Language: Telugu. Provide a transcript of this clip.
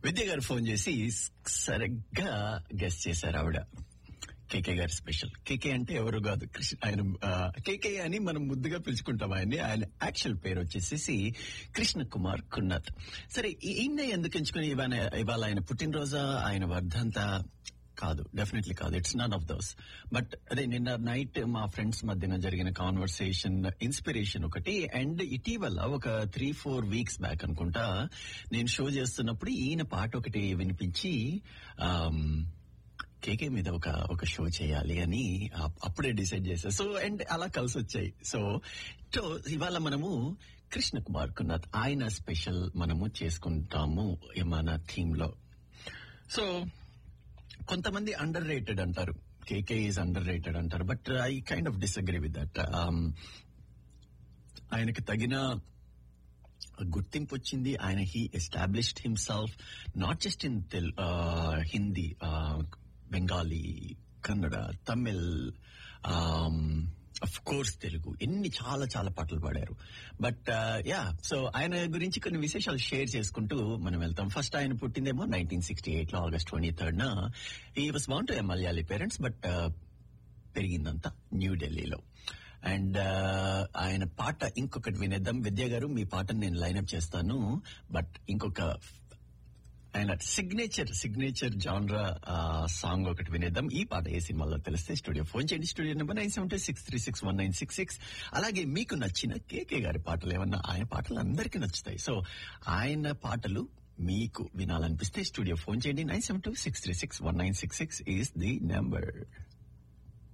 విద్య గారు ఫోన్ చేసి సరిగ్గా గెస్ట్ చేశారు ఆవిడ కేకే గారి స్పెషల్ కేకే అంటే ఎవరు కాదు కృష్ణ ఆయన కేకే అని మనం ముద్దుగా పిలుచుకుంటాం ఆయన్ని ఆయన యాక్చువల్ పేరు వచ్చేసి కృష్ణ కుమార్ కున్నత్ సరే ఈయన ఎందుకు ఎంచుకుని ఇవాళ ఇవాళ ఆయన పుట్టినరోజా ఆయన వర్ధంత కాదు డెఫినెట్లీ కాదు it's none of those but అదే నిన్న నైట్ మా ఫ్రెండ్స్ మధ్యన జరిగిన కాన్వర్సేషన్ ఇన్స్పిరేషన్ ఒకటి అండ్ ఇటీవల ఒక త్రీ ఫోర్ వీక్స్ బ్యాక్ అనుకుంటా నేను షో చేస్తున్నప్పుడు ఈయన పాట ఒకటి వినిపించి ఆమ్, కేకే మీద ఒక ఒక షో చేయాలి అని అప్- అప్పుడే డిసైడ్ చేశా సో అండ్ అలా కలిసి వచ్చాయి సో సో ఇవాళ మనము కృష్ణ కుమార్ కున్నాథ్ ఆయన స్పెషల్ మనము చేసుకుంటాము మన థీమ్ లో సో కొంతమంది అండర్ రేటెడ్ అంటారు కేకే ఈజ్ అండర్ రేటెడ్ అంటారు but I kind of disagree with that ఆయనకి తగిన గుర్తింపు వచ్చింది ఆయన he established himself not just in తెల్ హిందీ బెంగాలీ కన్నడ తమిళ్ అఫ్ కోర్స్ తెలుగు ఎన్ని చాలా చాలా పాటలు పాడారు బట్ యా సో ఆయన గురించి కొన్ని విశేషాలు షేర్ చేసుకుంటూ మనం వెళ్తాం ఫస్ట్ ఆయన పుట్టిందేమో నైన్టీన్ సిక్స్టీ ఎయిట్ లో ఆగస్ట్ ట్వంటీ థర్డ్ న he was born to Malayali parents but పెరిగిందంతా న్యూఢిల్లీలో అండ్ ఆయన పాట ఇంకొకటి వినేద్దాం విద్య గారు మీ పాటను నేను లైన్అప్ చేస్తాను బట్ ఇంకొక ఆయన సిగ్నేచర్ సిగ్నేచర్ జాన్రా సాంగ్ ఒకటి వినేద్దాం ఈ పాట ఏ సినిమాలో తెలిస్తే స్టూడియో ఫోన్ చేయండి studio number nine seven two six three six one nine six six అలాగే మీకు నచ్చిన కేకే గారి పాటలు ఏమన్నా ఆయన పాటలు అందరికీ నచ్చుతాయి సో ఆయన పాటలు మీకు వినాలనిపిస్తే స్టూడియో ఫోన్ చేయండి nine seven two six three six one nine six six is the number